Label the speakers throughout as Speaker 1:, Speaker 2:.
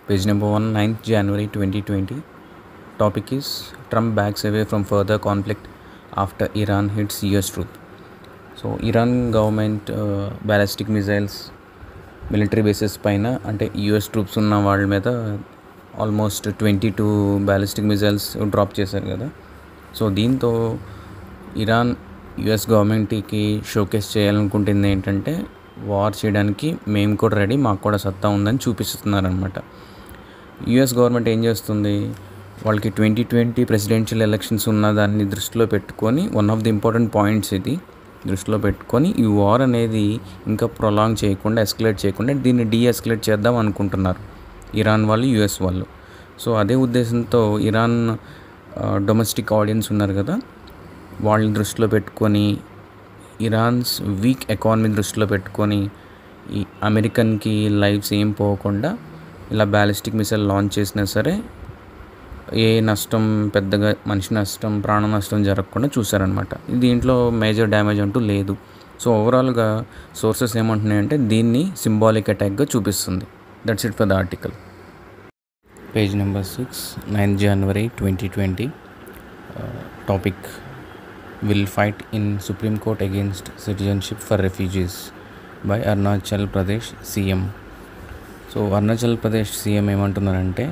Speaker 1: Page number one, 9th January 2020. Topic is Trump backs away from further conflict after Iran hits US truth. So Iran government ballistic missiles military bases పైన అంటే US troops ఉన్న వాళ్ళ మీద almost twenty two ballistic missiles drop చేశారు కదా so దీంతో Iran US గవర్నమెంట్కి showcase చేయాలనుకుంటుంది ఏంటంటే వార్ చేయడానికి మేము కూడా రెడీ మాకు కూడా సత్తా ఉందని చూపిస్తున్నారనమాట యుఎస్ గవర్నమెంట్ ఏం చేస్తుంది వాళ్ళకి ట్వంటీ ట్వంటీ ప్రెసిడెన్షియల్ ఎలక్షన్స్ ఉన్న దాన్ని దృష్టిలో పెట్టుకొని one of the important points ఇది దృష్టిలో పెట్టుకొని ఈ వార్ అనేది ఇంకా ప్రొలాంగ్ చేయకుండా ఎస్కలేట్ చేయకుండా దీన్ని డీఎస్కలేట్ చేద్దాం అనుకుంటున్నారు ఇరాన్ వాళ్ళు యుఎస్ వాళ్ళు సో అదే ఉద్దేశంతో ఇరాన్ డొమెస్టిక్ ఆడియన్స్ ఉన్నారు కదా వాళ్ళని దృష్టిలో పెట్టుకొని ఇరాన్స్ వీక్ ఎకానమీ దృష్టిలో పెట్టుకొని ఈ అమెరికన్కి లైఫ్స్ ఏం పోకుండా ఇలా బ్యాలిస్టిక్ మిసైల్ లాంచ్ చేసినా సరే ఏ నష్టం పెద్దగా మనిషి నష్టం ప్రాణ నష్టం జరగకుండా చూసారనమాట దీంట్లో మేజర్ డ్యామేజ్ అంటూ లేదు సో ఓవరాల్గా సోర్సెస్ ఏమంటున్నాయంటే దీన్ని సింబాలిక్ అటాక్గా చూపిస్తుంది that's it for the article page number six ninth January twenty twenty topic will fight in supreme court against citizenship for refugees by Arunachal Pradesh CM so Arunachal Pradesh CM ఏమంటున్నారంటే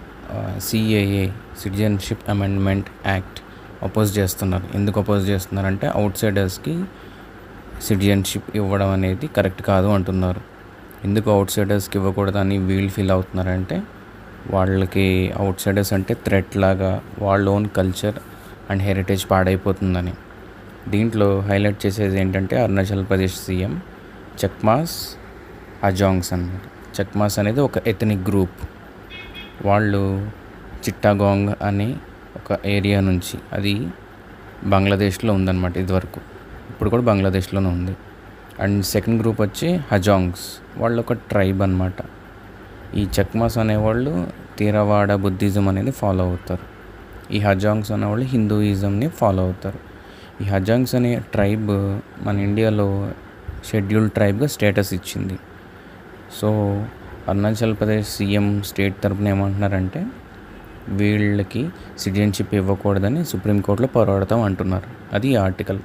Speaker 1: CAA citizenship amendment act oppose చేస్తున్నారు ఎందుకు oppose చేస్తున్నారంటే out సైడర్స్కి citizenship ఇవ్వడం అనేది correct కాదు అంటున్నారు ఎందుకు out సైడర్స్కి ఇవ్వకూడదని వీళ్ళు ఫీల్ అవుతున్నారంటే వాళ్ళకి అవుట్ సైడర్స్ అంటే థ్రెట్ లాగా వాళ్ళ ఓన్ కల్చర్ అండ్ హెరిటేజ్ పాడైపోతుందని దీంట్లో హైలైట్ చేసేది ఏంటంటే అరుణాచల్ ప్రదేశ్ సీఎం చక్మాస్ అజాంగ్స్ అన్నమాట చక్మాస్ అనేది ఒక ఎథనిక్ గ్రూప్ వాళ్ళు చిట్టాగాంగ్ అనే ఒక ఏరియా నుంచి అది బంగ్లాదేశ్లో ఉందన్నమాట ఇదివరకు ఇప్పుడు కూడా బంగ్లాదేశ్లోనే ఉంది అండ్ సెకండ్ గ్రూప్ వచ్చి హజాంగ్స్ వాళ్ళు ఒక ట్రైబ్ అనమాట ఈ చక్మాస్ అనేవాళ్ళు తీరవాడ బుద్ధిజం అనేది ఫాలో అవుతారు ఈ హజాంగ్స్ అనేవాళ్ళు హిందూయిజంని ఫాలో అవుతారు ఈ హజాంగ్స్ అనే ట్రైబ్ మన ఇండియాలో షెడ్యూల్డ్ ట్రైబ్గా స్టేటస్ ఇచ్చింది so Arunachal Pradesh CM state తరపున ఏమంటున్నారంటే వీళ్ళకి సిటిజన్షిప్ ఇవ్వకూడదని సుప్రీంకోర్టులో పోరాడతాం అంటున్నారు అది ఈ article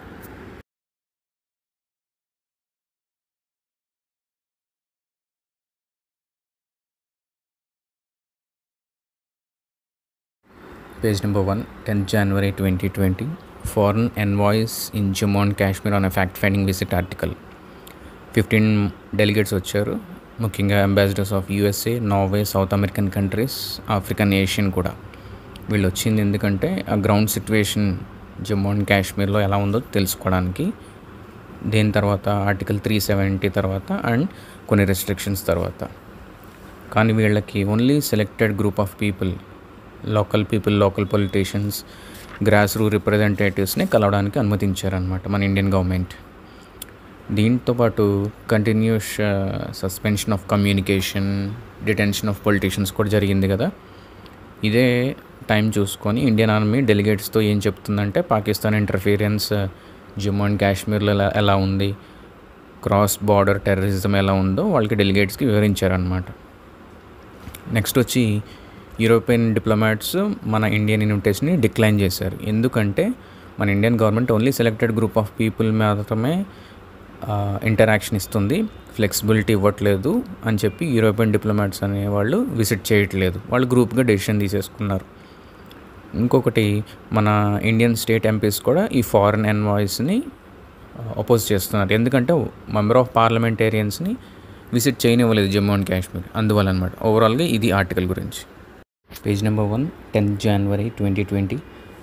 Speaker 1: page number one tenth January twenty twenty foreign envoys in Jammu and Kashmir on fact finding visit article fifteen delegates వచ్చారు ముఖ్యంగా ambassadors of USA Norway South American countries African Asian కూడా వీళ్ళు వచ్చింది ఎందుకంటే ఆ గ్రౌండ్ సిచ్యువేషన్ జమ్మూ అండ్ కాశ్మీర్లో ఎలా ఉందో తెలుసుకోవడానికి దేని తర్వాత ఆర్టికల్ త్రీ సెవెంటీ తర్వాత అండ్ కొన్ని రెస్ట్రిక్షన్స్ తర్వాత కానీ వీళ్ళకి only selected group of people local people local politicians grassroots రిప్రజెంటేటివ్స్ని కలవడానికి అనుమతించారనమాట మన ఇండియన్ గవర్నమెంట్ దీంతో పాటు continuous suspension of communication detention of politicians కూడా జరిగింది కదా ఇదే టైం చూసుకొని ఇండియన్ ఆర్మీ డెలిగేట్స్తో ఏం చెప్తుందంటే పాకిస్తాన్ ఇంటర్ఫీరియన్స్ జమ్మూ అండ్ కాశ్మీర్లో ఎలా ఎలా ఉంది క్రాస్ బార్డర్ టెర్రరిజం ఎలా ఉందో వాళ్ళకి డెలిగేట్స్కి వివరించారనమాట నెక్స్ట్ వచ్చి యూరోపియన్ డిప్లొమాట్స్ మన ఇండియన్ ఇన్విటేషన్ని డిక్లైన్ చేశారు ఎందుకంటే మన Indian government only selected group of people మాత్రమే ఇంటరాక్షన్ ఇస్తుంది ఫ్లెక్సిబిలిటీ ఇవ్వట్లేదు అని చెప్పి యూరోపియన్ డిప్లొమాట్స్ అనేవాళ్ళు విజిట్ చేయట్లేదు వాళ్ళు గ్రూప్గా డెసిషన్ తీసేసుకున్నారు ఇంకొకటి మన ఇండియన్ స్టేట్ ఎంపీస్ కూడా ఈ ఫారెన్ ఎన్వాయిస్ని అపోజ్ చేస్తున్నారు ఎందుకంటే మెంబర్ ఆఫ్ పార్లమెంటేరియన్స్ని విజిట్ చేయనివ్వలేదు జమ్మూ అండ్ కాశ్మీర్ అందువల్ల అనమాట ఓవరాల్గా ఇది ఆర్టికల్ గురించి page number one tenth January twenty twenty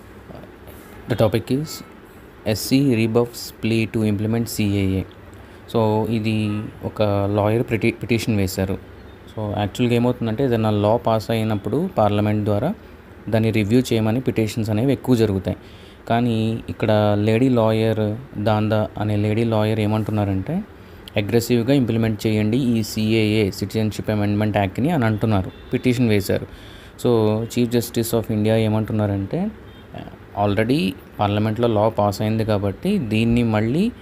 Speaker 1: the topic is SC rebuffs plea to implement CAA so ఇది ఒక లాయర్ పిటి పిటిషన్ వేశారు సో యాక్చువల్గా ఏమవుతుందంటే ఏదైనా లా పాస్ అయినప్పుడు పార్లమెంట్ ద్వారా దాన్ని రివ్యూ చేయమని పిటిషన్స్ అనేవి ఎక్కువ జరుగుతాయి కానీ ఇక్కడ లేడీ లాయర్ దాందా అనే లేడీ లాయర్ ఏమంటున్నారంటే అగ్రెసివ్గా ఇంప్లిమెంట్ చేయండి ఈ సిఏఏ సిటిజన్షిప్ అమెండ్మెంట్ యాక్ట్ని అని అంటున్నారు పిటిషన్ వేశారు so chief justice of India ఏమంటున్నారంటే ఆల్రెడీ పార్లమెంట్లో లా పాస్ అయింది కాబట్టి దీన్ని మళ్ళీ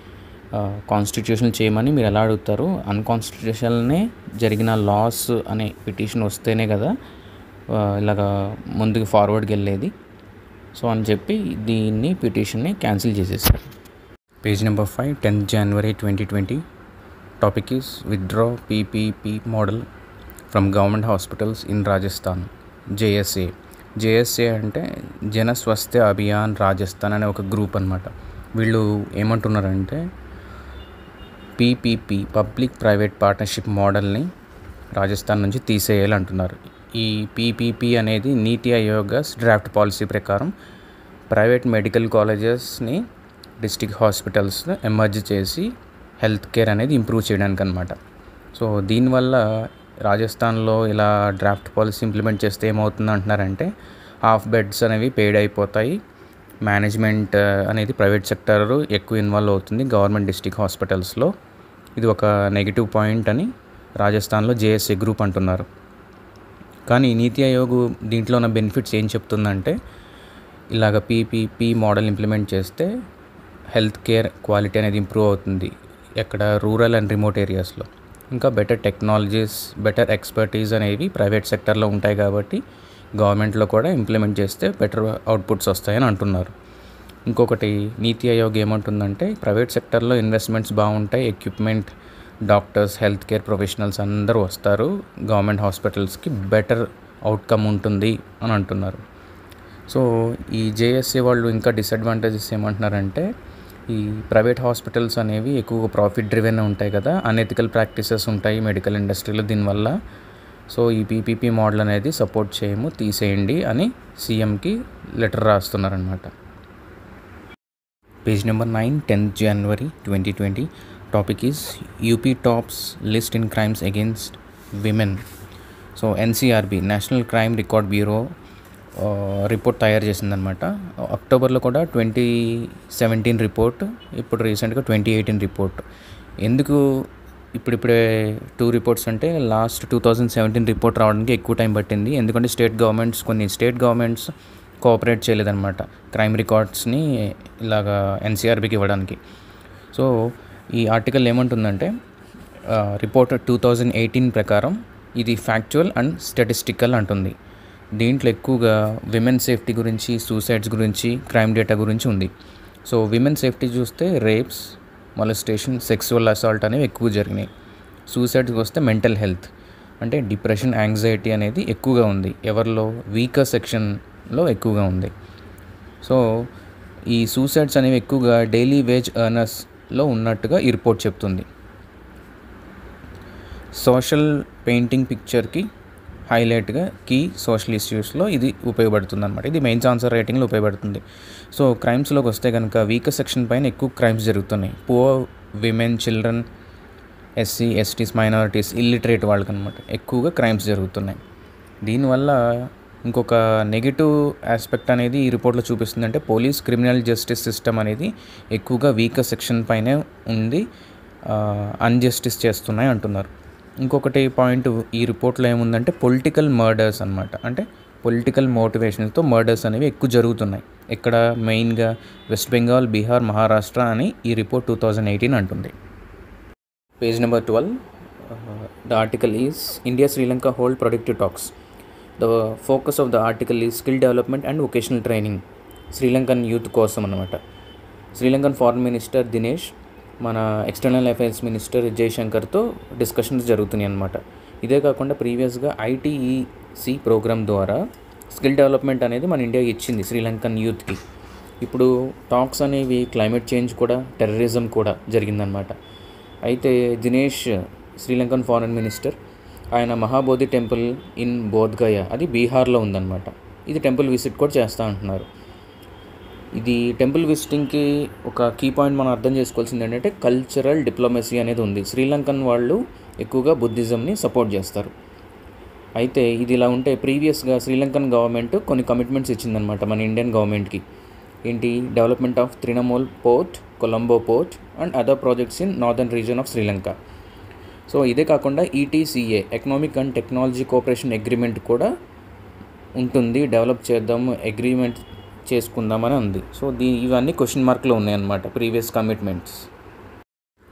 Speaker 1: కాన్స్టిట్యూషన్ చేయమని మీరు ఎలా అడుగుతారు అన్కాన్స్టిట్యూషనల్నే జరిగిన లాస్ అనే పిటిషన్ వస్తేనే కదా ఆ, ఇలాగా ముందుకు ఫార్వర్డ్కి వెళ్ళేది సో అని చెప్పి దీన్ని పిటిషన్ని క్యాన్సిల్ చేసేసారు page number five tenth January twenty twenty topic is withdraw PPP model from government hospitals in Rajasthan JSA JSA అంటే జన స్వాస్థ్య అభియాన్ రాజస్థాన్ అనే ఒక గ్రూప్ అనమాట వీళ్ళు ఏమంటున్నారంటే పీపీపీ పబ్లిక్ ప్రైవేట్ పార్ట్నర్షిప్ మోడల్ని రాజస్థాన్ నుంచి తీసేయాలి అంటున్నారు ఈ పీపీపీ అనేది నీతి ఆయోగ్ డ్రాఫ్ట్ పాలసీ ప్రకారం ప్రైవేట్ మెడికల్ కాలేజెస్ని డిస్టిక్ హాస్పిటల్స్ ఎమర్జ్ చేసి హెల్త్ కేర్ అనేది ఇంప్రూవ్ చేయడానికి అనమాట సో దీనివల్ల రాజస్థాన్లో ఇలా డ్రాఫ్ట్ పాలసీ ఇంప్లిమెంట్ చేస్తే ఏమవుతుంది అంటున్నారంటే హాఫ్ బెడ్స్ అనేవి పెయిడ్ అయిపోతాయి మేనేజ్మెంట్ అనేది ప్రైవేట్ సెక్టర్ ఎక్కువ ఇన్వాల్వ్ అవుతుంది గవర్నమెంట్ డిస్టిక్ హాస్పిటల్స్లో ఇది ఒక నెగిటివ్ పాయింట్ అని రాజస్థాన్లో జేఎస్ఏ గ్రూప్ అంటున్నారు కానీ నీతి ఆయోగ్ దీంట్లో ఉన్న బెనిఫిట్స్ ఏం చెప్తుందంటే ఇలాగ పీపీపీ మోడల్ ఇంప్లిమెంట్ చేస్తే హెల్త్ కేర్ క్వాలిటీ అనేది ఇంప్రూవ్ అవుతుంది ఎక్కడ రూరల్ అండ్ రిమోట్ ఏరియాస్లో ఇంకా బెటర్ టెక్నాలజీస్ బెటర్ ఎక్స్పర్టీస్ అనేవి ప్రైవేట్ సెక్టర్లో ఉంటాయి కాబట్టి గవర్నమెంట్లో కూడా ఇంప్లిమెంట్ చేస్తే బెటర్ అవుట్పుట్స్ వస్తాయని అంటున్నారు ఇంకొకటి నీతి ఆయోగ్ ఏమంటుందంటే ప్రైవేట్ సెక్టర్లో ఇన్వెస్ట్మెంట్స్ బాగుంటాయి equipment doctors health care professionals అందరూ వస్తారు గవర్నమెంట్ హాస్పిటల్స్కి బెటర్ అవుట్కమ్ ఉంటుంది అని అంటున్నారు సో ఈ జేఎస్ఏ వాళ్ళు ఇంకా డిసడ్వాంటేజెస్ ఏమంటున్నారంటే ఈ ప్రైవేట్ హాస్పిటల్స్ అనేవి ఎక్కువగా ప్రాఫిట్ డ్రివెన్ ఉంటాయి కదా అనెథికల్ ప్రాక్టీసెస్ ఉంటాయి మెడికల్ ఇండస్ట్రీలో దీనివల్ల సో ఈ పీపీపీ మోడల్ అనేది సపోర్ట్ చేయము తీసేయండి అని సీఎంకి లెటర్ రాస్తున్నారనమాట page number nine tenth January twenty twenty topic is UP tops list in crimes against women so NCRB national crime record bureau report తయారు చేసిందనమాట అక్టోబర్లో కూడా ట్వంటీ సెవెంటీన్ రిపోర్ట్ ఇప్పుడు రీసెంట్గా ట్వంటీ ఎయిటీన్ రిపోర్ట్ ఎందుకు ఇప్పుడిప్పుడే టూ రిపోర్ట్స్ అంటే last two thousand seventeen report రావడానికి ఎక్కువ టైం పట్టింది ఎందుకంటే స్టేట్ గవర్నమెంట్స్ కొన్ని స్టేట్ గవర్నమెంట్స్ కోఆపరేట్ చేయలేదన్నమాట క్రైమ్ రికార్డ్స్ని ఇలాగా ఎన్సీఆర్బికి ఇవ్వడానికి సో ఈ ఆర్టికల్ ఏమంటుందంటే రిపోర్ట్ టూ థౌజండ్ ఎయిటీన్ ప్రకారం ఇది ఫ్యాక్చువల్ అండ్ స్టాటిస్టికల్ అంటుంది దీంట్లో ఎక్కువగా విమెన్ సేఫ్టీ గురించి సూసైడ్స్ గురించి క్రైమ్ డేటా గురించి ఉంది సో విమెన్ సేఫ్టీ చూస్తే రేప్స్ మొలస్టేషన్ సెక్సువల్ అసాల్ట్ అనేవి ఎక్కువ జరిగినాయి సూసైడ్కి వస్తే మెంటల్ హెల్త్ అంటే డిప్రెషన్ యాంగ్జైటీ అనేది ఎక్కువగా ఉంది ఎవరిలో వీకర్ సెక్షన్లో ఎక్కువగా ఉంది సో ఈ సూసైడ్స్ అనేవి ఎక్కువగా డైలీ వేజ్ ఎర్నర్స్లో ఉన్నట్టుగా ఈ రిపోర్ట్ చెప్తుంది సోషల్ పెయింటింగ్ పిక్చర్కి హైలైట్గా కీ సోషల్ ఇష్యూస్లో ఇది ఉపయోగపడుతుంది అనమాట ఇది మెయిన్స్ ఆన్సర్ రేటింగ్లో ఉపయోగపడుతుంది సో క్రైమ్స్లోకి వస్తే కనుక వీకర్ సెక్షన్ పైన ఎక్కువ క్రైమ్స్ జరుగుతున్నాయి poor women children SC STs minorities illiterate వాళ్ళకి అనమాట ఎక్కువగా క్రైమ్స్ జరుగుతున్నాయి దీనివల్ల ఇంకొక నెగిటివ్ ఆస్పెక్ట్ అనేది ఈ రిపోర్ట్లో చూపిస్తుంది అంటే పోలీస్ క్రిమినల్ జస్టిస్ సిస్టమ్ అనేది ఎక్కువగా వీకర్ సెక్షన్ పైనే ఉంది అన్జస్టిస్ చేస్తున్నాయి అంటున్నారు ఇంకొకటి పాయింట్ ఈ రిపోర్ట్లో ఏముందంటే పొలిటికల్ మర్డర్స్ అనమాట అంటే పొలిటికల్ మోటివేషన్తో మర్డర్స్ అనేవి ఎక్కువ జరుగుతున్నాయి ఇక్కడ మెయిన్గా వెస్ట్ బెంగాల్ బీహార్ మహారాష్ట్ర అని ఈ రిపోర్ట్ టూ థౌజండ్ ఎయిటీన్ అంటుంది page number twelve the article is India Sri Lanka hold productive talks the focus of the article is skill development and vocational training Sri Lankan youth కోసం అనమాట శ్రీలంకన్ ఫారెన్ మినిస్టర్ దినేష్ మన ఎక్స్టర్నల్ అఫైర్స్ మినిస్టర్ జయశంకర్తో discussions జరుగుతున్నాయి అనమాట ఇదే కాకుండా ప్రీవియస్గా ఐటీఈసి ప్రోగ్రామ్ ద్వారా స్కిల్ డెవలప్మెంట్ అనేది మన ఇండియా ఇచ్చింది శ్రీలంకన్ యూత్కి ఇప్పుడు టాక్స్ అనేవి క్లైమేట్ చేంజ్ కూడా టెర్రరిజం కూడా జరిగిందనమాట అయితే దినేష్ శ్రీలంకన్ ఫారెన్ మినిస్టర్ ఆయన మహాబోధి టెంపుల్ ఇన్ బోధ్గయ అది బీహార్లో ఉందన్నమాట ఇది టెంపుల్ విజిట్ కూడా చేస్తూ ఉంటున్నారు ఇది టెంపుల్ విజిటింగ్కి ఒక కీ పాయింట్ మనం అర్థం చేసుకోవాల్సింది ఏంటంటే కల్చరల్ డిప్లొమసీ అనేది ఉంది శ్రీలంకన్ వాళ్ళు ఎక్కువగా బుద్ధిజంని సపోర్ట్ చేస్తారు అయితే ఇది ఇలా ఉంటే ప్రీవియస్గా శ్రీలంకన్ గవర్నమెంట్ కొన్ని కమిట్మెంట్స్ ఇచ్చిందనమాట మన ఇండియన్ గవర్నమెంట్కి ఏంటి development of Trincomalee port Colombo port and other projects in northern region of Sri Lanka so ఇదే కాకుండా ETCA economic and technology cooperation agreement కూడా ఉంటుంది డెవలప్ చేద్దాం అగ్రిమెంట్ చేసుకుందామని ఉంది సో దీ ఇవన్నీ క్వశ్చన్ మార్క్లో ఉన్నాయన్నమాట previous commitments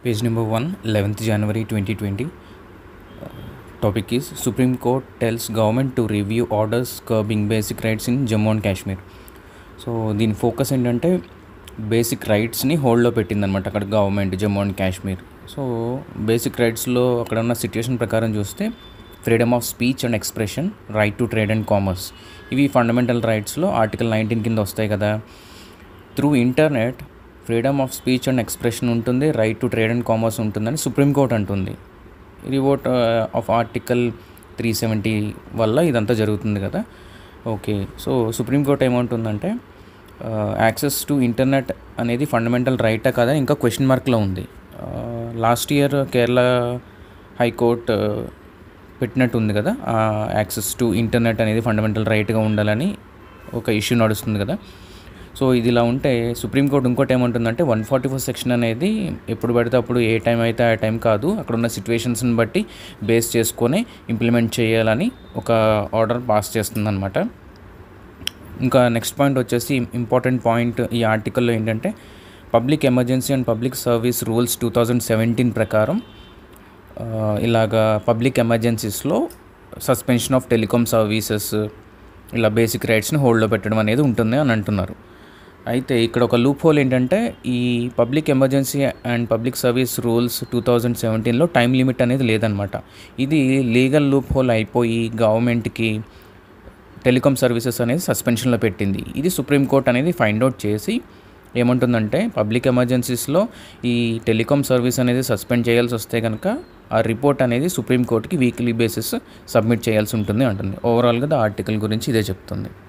Speaker 1: Page number 1, 11th January 2020. Uh, topic is Supreme Court tells government to review orders curbing basic rights in Jammu and Kashmir. So దీని ఫోకస్ ఏంటంటే బేసిక్ రైట్స్ని హోల్డ్లో పెట్టిందనమాట అక్కడ government Jammu and Kashmir so basic రైట్స్లో అక్కడ ఉన్న సిచ్యుయేషన్ ప్రకారం చూస్తే freedom of speech and expression right to trade and commerce ఇవి ఫండమెంటల్ రైట్స్లో ఆర్టికల్ నైన్టీన్ కింద వస్తాయి కదా through internet freedom of speech and expression ఉంటుంది right to trade and commerce ఉంటుందని సుప్రీంకోర్టు అంటుంది revoke of article three seventy వల్ల ఇదంతా జరుగుతుంది కదా ఓకే సో సుప్రీంకోర్టు ఏమంటుందంటే యాక్సెస్ టు ఇంటర్నెట్ అనేది ఫండమెంటల్ రైటా కదా ఇంకా క్వశ్చన్ మార్క్లో ఉంది లాస్ట్ ఇయర్ కేరళ హైకోర్టు పెట్టినట్టు ఉంది కదా యాక్సెస్ టు ఇంటర్నెట్ అనేది ఫండమెంటల్ రైట్గా ఉండాలని ఒక ఇష్యూ నడుస్తుంది కదా సో ఇది ఇలా ఉంటే సుప్రీంకోర్టు ఇంకోటి ఏమంటుందంటే వన్ ఫార్టీ ఫోర్ సెక్షన్ అనేది ఎప్పుడు పడితే అప్పుడు ఏ టైం అయితే ఆ టైం కాదు అక్కడ ఉన్న సిచ్యువేషన్స్ని బట్టి బేస్ చేసుకొని ఇంప్లిమెంట్ చేయాలని ఒక ఆర్డర్ పాస్ చేస్తుందన్నమాట ఇంకా నెక్స్ట్ పాయింట్ వచ్చేసి ఇంపార్టెంట్ పాయింట్ ఈ ఆర్టికల్లో ఏంటంటే public emergency and public service rules two thousand seventeen ప్రకారం ఇలాగా పబ్లిక్ ఎమర్జెన్సీస్లో సస్పెన్షన్ ఆఫ్ టెలికామ్ సర్వీసెస్ ఇలా బేసిక్ రైట్స్ని హోల్డ్లో పెట్టడం అనేది ఉంటుంది అని అంటున్నారు అయితే ఇక్కడ ఒక లూప్ హోల్ ఏంటంటే ఈ public emergency and public service rules two thousand సెవెంటీన్లో టైం లిమిట్ అనేది లేదనమాట ఇది లీగల్ లూప్ హోల్ అయిపోయి గవర్నమెంట్కి టెలికామ్ సర్వీసెస్ అనేది సస్పెన్షన్లో పెట్టింది ఇది సుప్రీంకోర్టు అనేది ఫైండ్ అవుట్ చేసి ఏమంటుందంటే పబ్లిక్ ఎమర్జెన్సీస్లో ఈ టెలికామ్ సర్వీస్ అనేది సస్పెండ్ చేయాల్సి వస్తే కనుక ఆ రిపోర్ట్ అనేది సుప్రీంకోర్టుకి వీక్లీ బేసిస్ సబ్మిట్ చేయాల్సి ఉంటుంది అంటుంది ఓవరాల్గా ద ఆర్టికల్ గురించి ఇదే చెప్తుంది